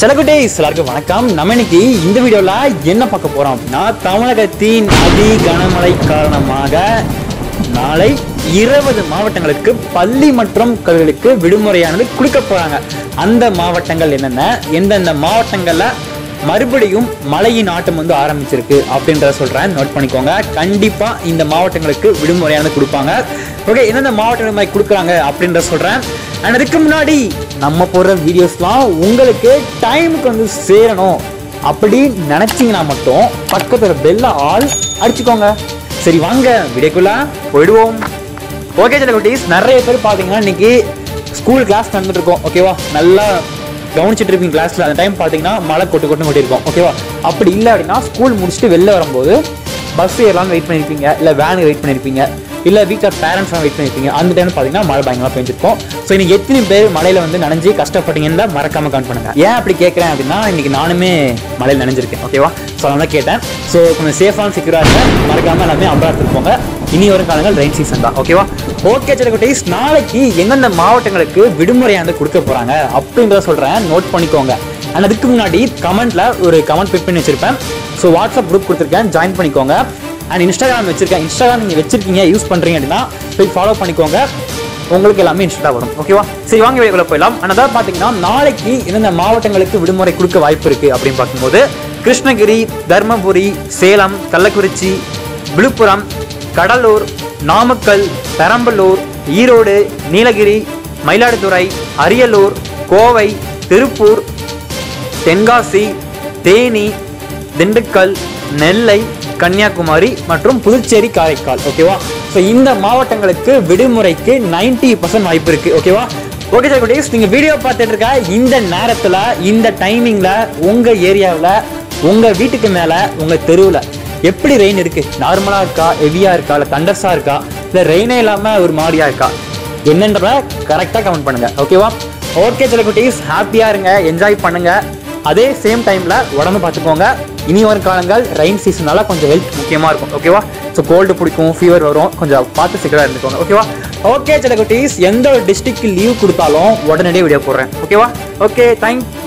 செலகுட்டேஸ் எல்லாருக்கும் வணக்கம் நம்ம இன்னைக்கு இந்த வீடியோவில் என்ன பார்க்க போகிறோம் அப்படின்னா தமிழகத்தின் அதி கனமழை காரணமாக நாளை இருபது மாவட்டங்களுக்கு பள்ளி மற்றும் கல்விகளுக்கு விடுமுறையானது கொடுக்க போகிறாங்க அந்த மாவட்டங்கள் என்னென்ன எந்தெந்த மாவட்டங்களில் மறுபடியும் மழையின் ஆட்டம் வந்து ஆரம்பிச்சிருக்கு அப்படின்றத சொல்கிறேன் நோட் பண்ணிக்கோங்க கண்டிப்பாக இந்த மாவட்டங்களுக்கு விடுமுறையானது கொடுப்பாங்க ஓகே எந்தெந்த மாவட்டங்கள் மாதிரி கொடுக்குறாங்க அப்படின்றத சொல்கிறேன் அண்ட் அதுக்கு முன்னாடி நம்ம போடுற வீடியோஸ்லாம் உங்களுக்கு டைமுக்கு வந்து சேரணும் அப்படி நினச்சிங்கன்னா மட்டும் பக்கத்தில் பெல்ல ஆல் அடிச்சுக்கோங்க சரி வாங்க வீடியோக்குள்ள போயிடுவோம் ஓகே சில குட்டீஸ் நிறைய பேர் பார்த்தீங்கன்னா இன்னைக்கு ஸ்கூல் கிளாஸ் நடந்துட்டு இருக்கோம் ஓகேவா நல்லா கவனிச்சிட்டு இருப்பீங்க கிளாஸ்ல அந்த டைம் பார்த்தீங்கன்னா மழை கொட்டு கொட்டு கொட்டிருக்கோம் ஓகேவா அப்படி இல்லை அப்படின்னா ஸ்கூல் முடிச்சுட்டு வெளில வரும்போது பஸ் ஏறலாம் வெயிட் பண்ணியிருப்பீங்க இல்லை வேனுக்கு வெயிட் பண்ணியிருப்பீங்க இல்லை வீட்டில் பேரண்ட்ஸ் வெயிட் பண்ணியிருப்பீங்க அந்த டைம் பார்த்தீங்கன்னா மழை பயங்கரமாக பெஞ்சிருக்கும் ஸோ இன்னைக்கு எத்தனை பேர் மழையில வந்து நனைஞ்சு கஷ்டப்பட்டீங்கன்னு மறக்காம கவுண்ட் பண்ணுங்க ஏன் அப்படி கேட்குறேன் அப்படின்னா இன்னைக்கு நானுமே மழையில் நனைஞ்சிருக்கேன் ஓகேவா ஸோ அதனால கேட்டேன் ஸோ கொஞ்சம் சேஃபான செக்யூராக இருங்க மறக்காம எல்லாமே அம்பரா எடுத்துட்டு போங்க இனி வரும் காலங்கள் ரெயின் சீசன் தான் ஓகேவா ஓகே சிலகுட்டீஸ் நாளைக்கு எந்தெந்த மாவட்டங்களுக்கு விடுமுறையானது கொடுக்க போறாங்க அப்படின்றத சொல்றேன் நோட் பண்ணிக்கோங்க அண்ட் அதுக்கு முன்னாடி கமெண்ட்ல ஒரு கமெண்ட் பிக் பண்ணி வச்சிருப்பேன் ஸோ வாட்ஸ்அப் குரூப் கொடுத்துருக்கேன் ஜாயின் பண்ணிக்கோங்க அண்ட் இன்ஸ்டாகிராம் வச்சிருக்கேன் இன்ஸ்டாகிராம் நீங்கள் வச்சிருக்கீங்க யூஸ் பண்றீங்க அப்படின்னா போய் ஃபாலோ பண்ணிக்கோங்க உங்களுக்கு எல்லாமே இன்ஸ்டா வரும் ஓகேவா சரி வாங்க வீடியோக்குள்ள போயிடலாம் அண்ட் அதாவது பார்த்தீங்கன்னா நாளைக்கு எந்தெந்த மாவட்டங்களுக்கு விடுமுறை கொடுக்க வாய்ப்பு இருக்கு அப்படின்னு பார்க்கும்போது கிருஷ்ணகிரி தர்மபுரி சேலம் கள்ளக்குறிச்சி விழுப்புரம் கடலூர் நாமக்கல் பெரம்பலூர் ஈரோடு நீலகிரி மயிலாடுதுறை அரியலூர் கோவை திருப்பூர் தென்காசி தேனி திண்டுக்கல் நெல்லை கன்னியாகுமரி மற்றும் புதுச்சேரி காரைக்கால் ஓகேவா ஸோ இந்த மாவட்டங்களுக்கு விடுமுறைக்கு 90% பர்சன்ட் வாய்ப்பு இருக்கு ஓகேவா ஓகே சார் குட்டீஸ் நீங்கள் வீடியோ பார்த்துட்டு இருக்க இந்த நேரத்தில் இந்த டைமிங்கில் உங்கள் ஏரியாவில் உங்கள் வீட்டுக்கு மேலே உங்கள் தெருவில் எப்படி ரெயின் இருக்கு நார்மலாக இருக்கா ஹெவியாக இருக்கா இல்லை தண்டர்ஸாக இருக்கா இல்லை ரெயினே இல்லாமல் ஒரு மாதிரியா இருக்கா என்னன்றத கரெக்டாக கமெண்ட் பண்ணுங்க ஓகேவா ஓகே சில குட்டீஸ் ஹாப்பியாக இருங்க என்ஜாய் பண்ணுங்க அதே சேம் டைமில் உடம்பு பார்த்துக்கோங்க இனி வரும் காலங்கள் ரெயின் சீசனால கொஞ்சம் ஹெல்த் முக்கியமாக இருக்கும் ஓகேவா ஸோ கோல்டு பிடிக்கும் ஃபீவர் வரும் கொஞ்சம் பார்த்து சிக்கலாக இருந்துக்கோங்க ஓகேவா ஓகே சில குட்டீஸ் எந்த ஒரு டிஸ்ட்ரிக்ட் லீவ் கொடுத்தாலும் உடனடியே வீடியோ போடுறேன் ஓகேவா ஓகே தேங்க்